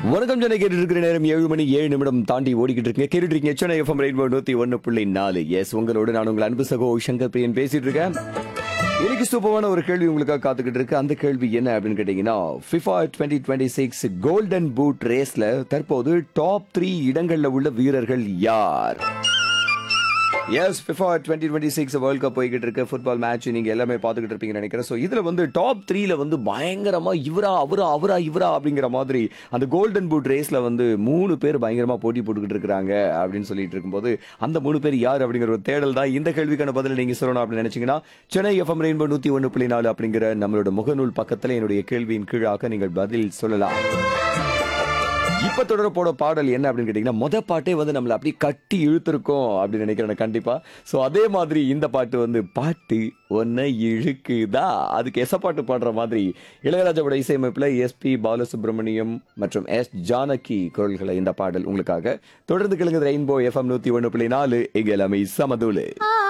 வணக்கம் சென்னை கேட்டுட்டு இருக்கிற நேரம் ஏழு மணி ஏழு நிமிடம் தாண்டி ஓடிக்கிட்டு இருக்கீங்க கேட்டுட்டு இருக்கீங்க சென்னை எஃப்எம் ரெயின்போ நூத்தி ஒன்னு புள்ளி நாலு எஸ் உங்களோட நான் உங்கள் அன்பு சகோ சங்கர் பிரியன் பேசிட்டு இருக்கேன் இன்னைக்கு சூப்பரான ஒரு கேள்வி உங்களுக்காக காத்துக்கிட்டு இருக்கு அந்த கேள்வி என்ன அப்படின்னு கேட்டீங்கன்னா FIFA twenty twenty six golden boot ரேஸ்ல தற்போது டாப் த்ரீ இடங்கள்ல உள்ள வீரர்கள் யார் yes FIFA twenty twenty six world cup போய்கிட்டு இருக்கு ஃபுட்பால் மேட்ச் நீங்க எல்லாமே பார்த்துக்கிட்டு இருப்பீங்கன்னு நினைக்கிறேன் ஸோ இதுல வந்து டாப் த்ரீல வந்து பயங்கரமா இவரா அவரா அவரா இவரா அப்படிங்கிற மாதிரி அந்த கோல்டன் பூட் ரேஸ்ல வந்து மூணு பேர் பயங்கரமா போட்டி போட்டுக்கிட்டு இருக்காங்க அப்படின்னு சொல்லிட்டு இருக்கும்போது அந்த மூணு பேர் யார் அப்படிங்கிற ஒரு தேடல் தான் இந்த கேள்விக்கான பதில் நீங்க சொல்லணும் அப்படின்னு நினைச்சீங்கன்னா சென்னை எஃப்எம் ரெயின்போ நூத்தி ஒன்று புள்ளி நாலு அப்படிங்கிற நம்மளோட முகநூல் பக்கத்துல என்னுடைய கேள்வியின் கீழாக நீங்கள் பதில் சொல்லலாம் இப்ப தொடர போட பாடல் என்ன அப்படின்னு கேட்டீங்கன்னா முத பாட்டே வந்து நம்மள அப்படி கட்டி இழுத்திருக்கோம் அப்படின்னு நினைக்கிறேன் கண்டிப்பா சோ அதே மாதிரி இந்த பாட்டு வந்து பாட்டு ஒன்ன இழுக்குதா அதுக்கு எச பாட்டு பாடுற மாதிரி இளையராஜாவோட இசையமைப்புல எஸ்பி பாலசுப்ரமணியம் மற்றும் எஸ் ஜானகி குரல்களை இந்த பாடல் உங்களுக்காக தொடர்ந்து கிழங்கு ரெயின்போ எஃப்எம் நூத்தி ஒன்று புள்ளி நாலு இங்க எல்லாமே சமதூளு ஆ